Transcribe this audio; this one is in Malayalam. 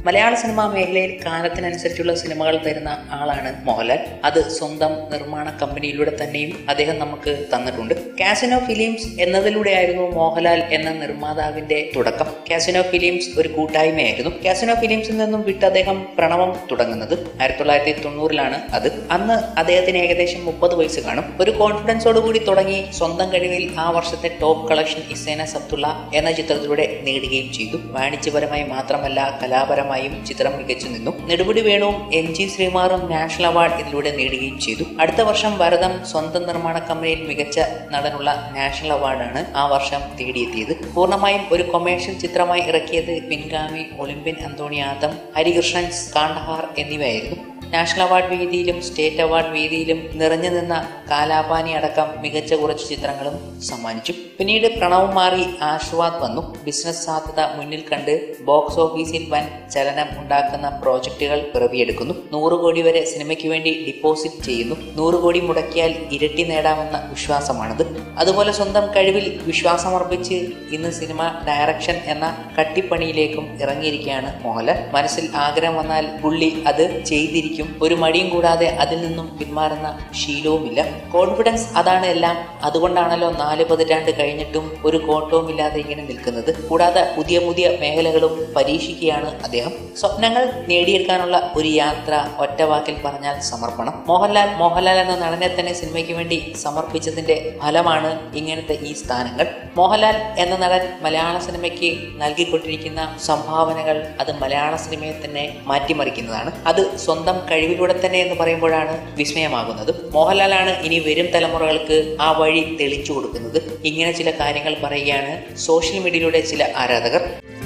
മലയാള സിനിമാ മേഖലയിൽ കാലത്തിനനുസരിച്ചുള്ള സിനിമകൾ തരുന്ന ആളാണ് മോഹൻലാൽ അത് സ്വന്തം നിർമ്മാണ കമ്പനിയിലൂടെ തന്നെയും അദ്ദേഹം നമുക്ക് തന്നിട്ടുണ്ട് കാസിനോ ഫിലിംസ് എന്നതിലൂടെയായിരുന്നു മോഹൻലാൽ എന്ന നിർമ്മാതാവിന്റെ തുടക്കം കാസിനോ ഫിലിംസ് ഒരു കൂട്ടായ്മയായിരുന്നു കാസിനോ ഫിലിംസിൽ നിന്നും വിട്ട് അദ്ദേഹം പ്രണവം തുടങ്ങുന്നത് ആയിരത്തി തൊള്ളായിരത്തി തൊണ്ണൂറിലാണ് അത് അന്ന് അദ്ദേഹത്തിന് ഏകദേശം മുപ്പത് വയസ്സ് കാണും ഒരു കോൺഫിഡൻസോട് കൂടി തുടങ്ങി സ്വന്തം കഴിവിൽ ആ വർഷത്തെ ടോപ്പ് കളക്ഷൻ ഇസേന സബ്തുള്ള എന്ന ചിത്രത്തിലൂടെ നേടുകയും ചെയ്തു വാണിജ്യപരമായി മാത്രമല്ല കലാപരമായും ചിത്രം മികച്ചു നിന്നു നെടുമുടി വേണുവും എൻ ജി ശ്രീമാറും നാഷണൽ അവാർഡ് ഇതിലൂടെ നേടുകയും ചെയ്തു അടുത്ത വർഷം ഭരതം സ്വന്തം നിർമ്മാണ കമ്പനിയിൽ മികച്ച നടനുള്ള നാഷണൽ അവാർഡാണ് ആ വർഷം തേടിയെത്തിയത് പൂർണ്ണമായും ഒരു കൊമേഴ്ഷ്യൽ ചിത്രമായി ഇറക്കിയത് പിൻഗാമി ഒളിമ്പ്യൻ അന്തോണിയാദം ഹരികൃഷ്ണൻസ് കാണ്ഡഹാർ എന്നിവയായിരുന്നു നാഷണൽ അവാർഡ് വേദിയിലും സ്റ്റേറ്റ് അവാർഡ് വേദിയിലും നിറഞ്ഞു നിന്ന കാലാപാനി അടക്കം മികച്ച കുറച്ച് ചിത്രങ്ങളും സമ്മാനിച്ചു പിന്നീട് പ്രണവും മാറി ആശീർവാദ് വന്നു ബിസിനസ് സാധ്യത മുന്നിൽ കണ്ട് ബോക്സ് ഓഫീസിൽ വൻ ചലനം ഉണ്ടാക്കുന്ന പ്രോജക്റ്റുകൾ പിറവിയെടുക്കുന്നു നൂറ് കോടി വരെ സിനിമയ്ക്ക് വേണ്ടി ഡിപ്പോസിറ്റ് ചെയ്യുന്നു നൂറ് കോടി മുടക്കിയാൽ ഇരട്ടി നേടാമെന്ന വിശ്വാസമാണത് അതുപോലെ സ്വന്തം കഴിവിൽ വിശ്വാസമർപ്പിച്ച് ഇന്ന് സിനിമ ഡയറക്ഷൻ എന്ന കട്ടിപ്പണിയിലേക്കും ഇറങ്ങിയിരിക്കുകയാണ് മോഹൻലാൽ മനസ്സിൽ ആഗ്രഹം വന്നാൽ പുള്ളി അത് ചെയ്തിരിക്കും ഒരു മടിയും കൂടാതെ അതിൽ നിന്നും പിന്മാറുന്ന ശീലവുമില്ല കോൺഫിഡൻസ് അതാണ് എല്ലാം അതുകൊണ്ടാണല്ലോ നാല് പതിറ്റാണ്ട് കഴിഞ്ഞിട്ടും ഒരു കോട്ടവും ഇല്ലാതെ ഇങ്ങനെ നിൽക്കുന്നത് കൂടാതെ പുതിയ പുതിയ മേഖലകളും പരീക്ഷിക്കുകയാണ് അദ്ദേഹം സ്വപ്നങ്ങൾ നേടിയെടുക്കാനുള്ള ഒരു യാത്ര ഒറ്റ വാക്കിൽ പറഞ്ഞാൽ സമർപ്പണം മോഹൻലാൽ മോഹൻലാൽ എന്ന നടനെ തന്നെ സിനിമയ്ക്ക് വേണ്ടി സമർപ്പിച്ചതിന്റെ ഫലമാണ് ഇങ്ങനത്തെ ഈ സ്ഥാനങ്ങൾ മോഹൻലാൽ എന്ന നടൻ മലയാള സിനിമയ്ക്ക് നൽകിക്കൊണ്ടിരിക്കുന്ന സംഭാവനകൾ അത് മലയാള സിനിമയെ തന്നെ മാറ്റിമറിക്കുന്നതാണ് അത് സ്വന്തം കഴിവിലൂടെ തന്നെ എന്ന് പറയുമ്പോഴാണ് വിസ്മയമാകുന്നത് മോഹൻലാലാണ് ഇനി വരും തലമുറകൾക്ക് ആ വഴി തെളിച്ചു കൊടുക്കുന്നത് ഇങ്ങനെ ചില കാര്യങ്ങൾ പറയുകയാണ് സോഷ്യൽ മീഡിയയിലൂടെ ചില ആരാധകർ